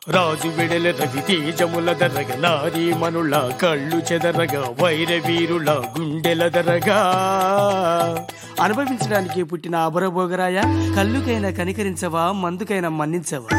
రాజు వెడల రవి తేజముల దరగ నారీ మనుల కళ్ళు చెదరగ వైర వీరుల గుండెల దరగా అనుభవించడానికి పుట్టిన అబరబోగరాయ కళ్ళుకైనా కనికరించవా మందుకైనా మన్నించవా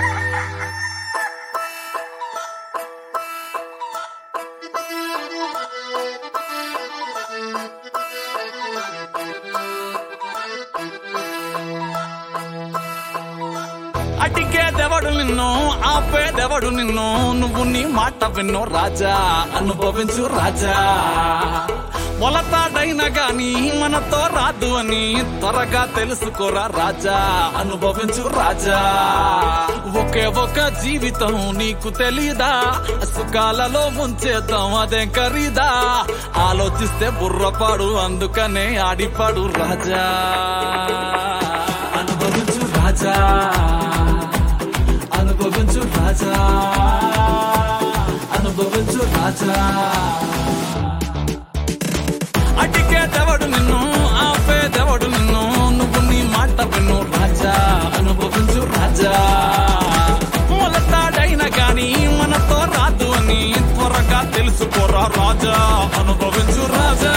అటికేదెవడు నిన్ను ఆపేదెవడు నిన్ను నువ్వు నీ మాట విన్ను రాజా అనుభవించు రాజా మొలతాడైనా గాని మనతో రాదు అని త్వరగా తెలుసుకోరా రాజా అనుభవించు రాజా ఒకే ఒక జీవితం నీకు తెలీదా సుఖాలలో ముంచేద్దాం అదేం ఖరీదా ఆలోచిస్తే బుర్రపాడు అందుకనే ఆడిపాడు రాజా అనుభవించు రాజా అనుభవించు రాజా అనుభవించు రాజా అటికేదెవడు నిన్ను ఆపేదెవడు నిన్ను నువ్వు నీ మాట విన్ను రాజా అనుభవించు రాజా మొలతాడైనా గాని మనతో రాదు అని త్వరగా తెలుసుకోరా రాజా అనుభవించు రాజా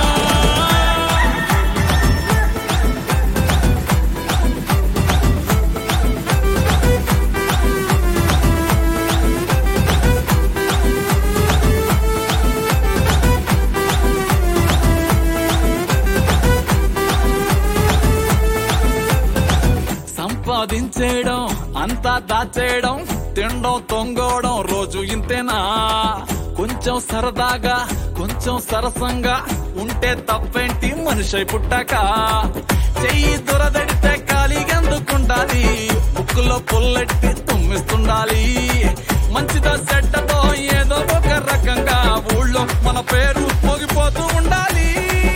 సంపాదించేయడం అంతా దాచేయడం తినడం తొంగోవడం రోజు ఇంతేనా కొంచెం సరదాగా కొంచెం సరసంగా ఉంటే తప్పేంటి మనిషి పుట్టాక చెయ్యి దురదడితే ఖాళీగెందుకుండాలి బుక్కులో పుల్లెట్టి తుమ్మిస్తుండాలి మంచిదో చెడ్డతో ఏదో ఒక రకంగా ఊళ్ళో మన పేరు మోగిపోతూ ఉండాలి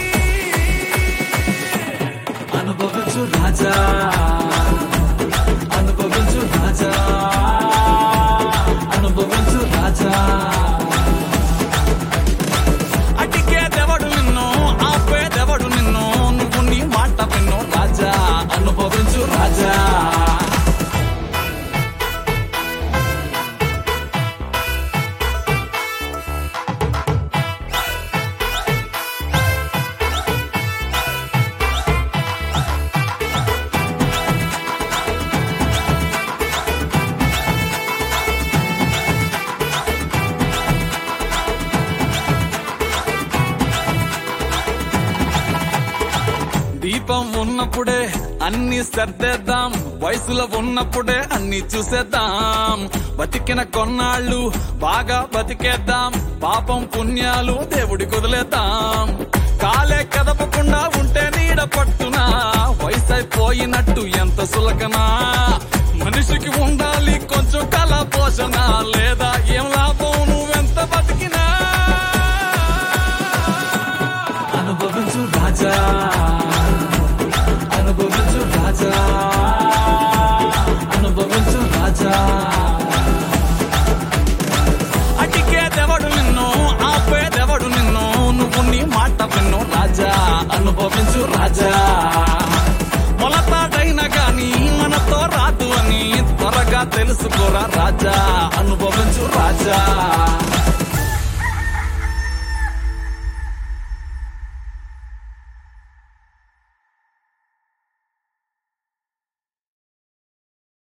అనుభవించు రాజా అనుభవించు రాజా అనుభవించు రాజా అటికేదెవడు నిన్ను ఆపేదెవడు నిన్ను నువ్వు నీ మాట విన్ను రాజా అనుభవించు రాజా దీపం ఉన్నప్పుడే అన్ని సర్దేద్దాం వయసులో ఉన్నప్పుడే అన్ని చూసేద్దాం బతికిన కొన్నాళ్ళు బాగా బతికేద్దాం పాపం పుణ్యాలు దేవుడి కుదిలేద్దాం కాలే కదపకుండా ఉంటే నీడ పట్టునా వయసు అయిపోయినట్టు ఎంత సులకనా మనిషికి ఉండాలి కొంచెం కళ పోషణ లేదా ఏం లాభం నువ్వెంత బతికినా అనుభవించు రాజా అనుభవించు రాజా అనుభవించు రాజా అటికేదెవడు నిన్ను ఆపేదెవడు నిన్ను నువ్వు నీ మాట విన్ను రాజా అనుభవించు రాజా మొలతాడైనా గాని మనతో రాదు అని త్వరగా తెలుసుకోరా రాజా అనుభవించు రాజా